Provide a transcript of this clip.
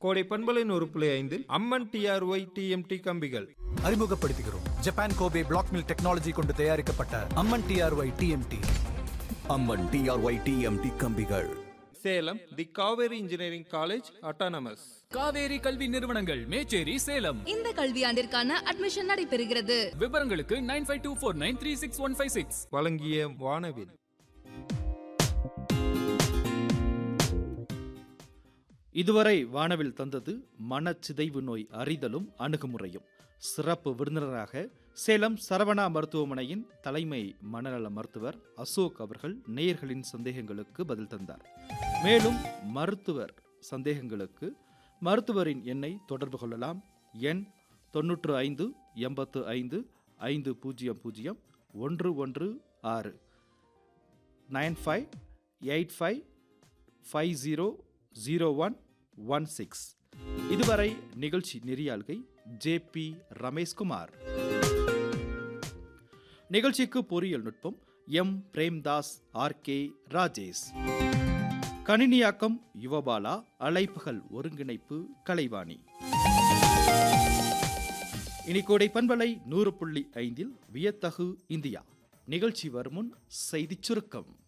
கோடை பண்பலை நூறு புள்ளி ஐந்தில் அம்மன் டிஆர்ஒய் டிஎம்டி கம்பிகள் அறிமுகப்படுத்துகிறோம் Japan Kobe black mill technology கொண்டு தயாரிக்கப்பட்ட Amman T R Y T M T Amman T R Y T M T கம்பிகள் Salem the Kaveri engineering college autonomous Kaveri கல்வி நிறுவனங்கள் மேச்சேரி சேலம் இந்த கல்வியாண்டிற்கான அட்மிஷன் நடைபெறுகிறது விவரங்களுக்கு nine five two four nine three six one five six வழங்கிய வானவில் இதுவரை வானவில் தந்தது மனச்சிதைவு நோய் அறிதலும் அணுகுமுறையும் சிறப்பு விருந்தினராக சேலம் சரவணா மருத்துவமனையின் தலைமை மனநல மருத்துவர் அசோக் அவர்கள் நேயர்களின் சந்தேகங்களுக்கு பதில் தந்தார் மேலும் மருத்துவர் சந்தேகங்களுக்கு மருத்துவரின் எண்ணை தொடர்பு கொள்ளலாம் எண் தொன்னூற்று ஐந்து எண்பத்து ஐந்து ஐந்து பூஜ்ஜியம் பூஜ்ஜியம் ஒன்று ஒன்று ஆறு nine five eight five five zero zero one one six இதுவரை நிகழ்ச்சி நெறியாள்கை ஜே பி ரமேஷ்குமார் நிகழ்ச்சிக்கு பொறியியல் நுட்பம் M Premdas R K Rajesh கணினியாக்கம் யுவபாலா அழைப்புகள் ஒருங்கிணைப்பு கலைவாணி இனிக்கோடை பண்பலை நூறு புள்ளி ஐந்தில் வியத்தகு இந்தியா நிகழ்ச்சி வருமுன் செய்திச் சுருக்கம்